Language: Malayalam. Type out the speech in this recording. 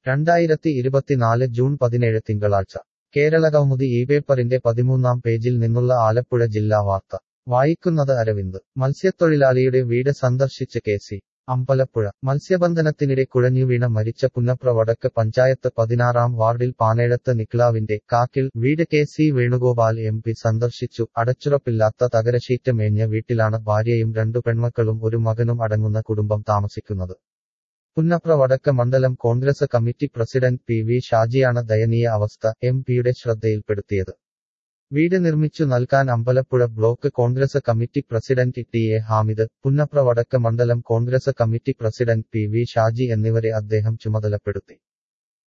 രണ്ടായിരത്തി ഇരുപത്തിനാല് ജൂൺ പതിനേഴ് തിങ്കളാഴ്ച കേരളകൗമുദി ഈ പേപ്പറിന്റെ പതിമൂന്നാം പേജിൽ നിന്നുള്ള ആലപ്പുഴ ജില്ലാ വാർത്ത വായിക്കുന്നത് അരവിന്ദ് മത്സ്യത്തൊഴിലാളിയുടെ വീട് സന്ദർശിച്ച് കെ സി അമ്പലപ്പുഴ മത്സ്യബന്ധനത്തിനിടെ കുഴഞ്ഞുവീണ മരിച്ച പുന്നപ്ര വടക്ക് പഞ്ചായത്ത് പതിനാറാം വാർഡിൽ പാനേഴത്ത് നിക്ലാവിന്റെ കാക്കിൽ വീട് K C Venugopal M P സന്ദർശിച്ചു അടച്ചുറപ്പില്ലാത്ത തകരശീറ്റ് മേഞ്ഞ വീട്ടിലാണ് ഭാര്യയും രണ്ടു പെൺമക്കളും ഒരു മകനും അടങ്ങുന്ന കുടുംബം താമസിക്കുന്നത് പുന്നപ്ര വടക്ക് മണ്ഡലം Congress committee president P V ഷാജിയാണ് ദയനീയ അവസ്ഥ എം പിയുടെ ശ്രദ്ധയിൽപ്പെടുത്തിയത് വീട് നിർമ്മിച്ചു നൽകാൻ Ambalappuzha block Congress committee president T A Hamid Punnapra വടക്ക് മണ്ഡലം Congress committee president P V Shaji എന്നിവരെ അദ്ദേഹം ചുമതലപ്പെടുത്തി